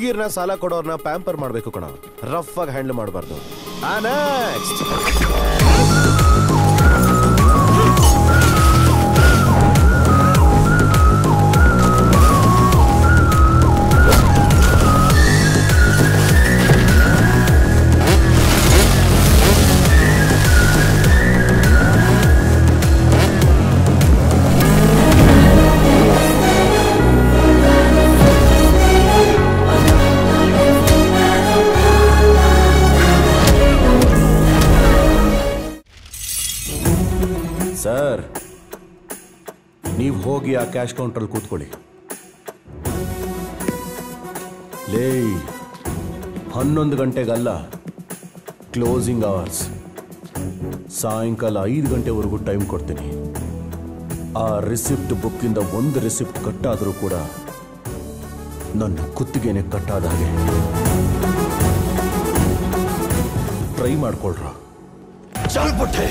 ಹುಡುಗಿರ್ನ ಸಾಲ ಕೊಡೋರ್ನ ಪ್ಯಾಂಪರ್ ಮಾಡ್ಬೇಕು ಕಣ ರಫ್ ಆಗಿ ಹ್ಯಾಂಡಲ್ ಮಾಡಬಾರ್ದು ನೆಕ್ಸ್ಟ್ ಸರ್ ನೀವು ಹೋಗಿ ಆ ಕ್ಯಾಶ್ ಕೌಂಟ್ರಲ್ಲಿ ಕೂತ್ಕೊಳ್ಳಿ ಲೇ ಹನ್ನೊಂದು ಗಂಟೆಗಲ್ಲ ಕ್ಲೋಸಿಂಗ್ ಅವರ್ಸ್ ಸಾಯಂಕಾಲ ಐದು ಗಂಟೆವರೆಗೂ ಟೈಮ್ ಕೊಡ್ತೀನಿ ಆ ರಿಸಿಪ್ಟ್ ಬುಕ್ಕಿಂದ ಒಂದು ರಿಸಿಪ್ಟ್ ಕಟ್ಟಾದರೂ ಕೂಡ ನನ್ನ ಕುತ್ತಿಗೆನೆ ಕಟ್ಟಾದ ಹಾಗೆ ಟ್ರೈ ಮಾಡ್ಕೊಳ್ರ ಚಲ್ಪಟ್ಟೆ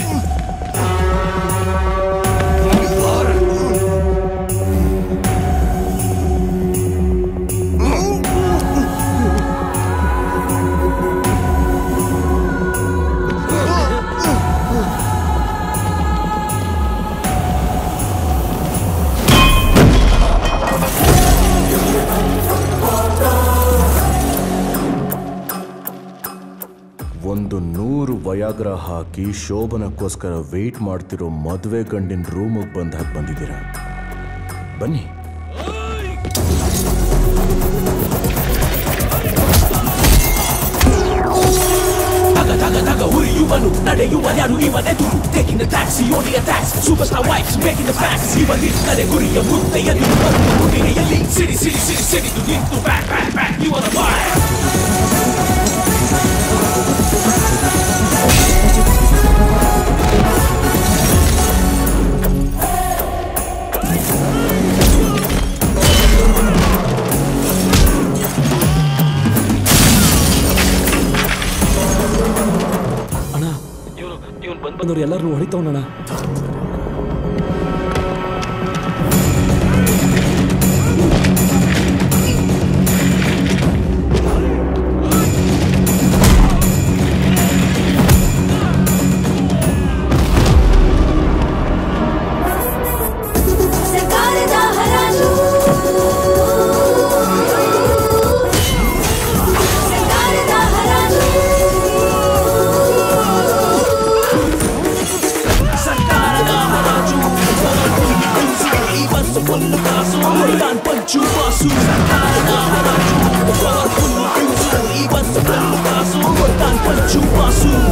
ಒಂದು ನೂರು ವಯಾಗ್ರ ಹಾಕಿ ಶೋಭನಕ್ಕೋಸ್ಕರ ವೇಟ್ ಮಾಡ್ತಿರೋ ಮದುವೆ ಗಂಡಿನ ರೂಮಿಗೆ ಬಂದ ಹಾಗೆ ಬಂದಿದ್ದೀರಾ ಬನ್ನಿ Taga taga taga ಉರಿಯುವನು ನಡೆಯುವ ಯಾರು ಇವನೆದುರು taking the taxi on the attacks superstar wives making the facts ಇವನಿರ್ತದೆ ಗುರಿಯ ಮುಂದೆಯಲ್ಲಿ ಬರುವ ಕುದುರೆಯಲ್ಲಿ ಸಿಡಿ ಸಿಡಿ ಸಿಡಿ ಸಿಡಿದು ನಿಂತು back back back you are the fire ಅಣ್ಣ ಇವನು ಇವನು ಬಂದ್ ಬಂದವ್ರು ಎಲ್ಲರೂ ಹೊಡಿತವನಣ್ಣ ಸರ್ಕಾರದ ಹರಾಜು ಸರ್ಕಾರದ ಹರಾಜು ಸರ್ಕಾರದ ಹರಾಜು ಈ ಬಸ್ಸು ಫುಲ್ಲು ಕಾಸು ನಾನ್ ಪಂಚು ಬಾಸು ಸರ್ಕಾರದ ಹರಾಜು ಫುಲ್ಲು ಈ ಬಸ್ಸು ಫುಲ್ಲು ಕಾಸು ನಾನ್ ಪಂಚು ಬಾಸು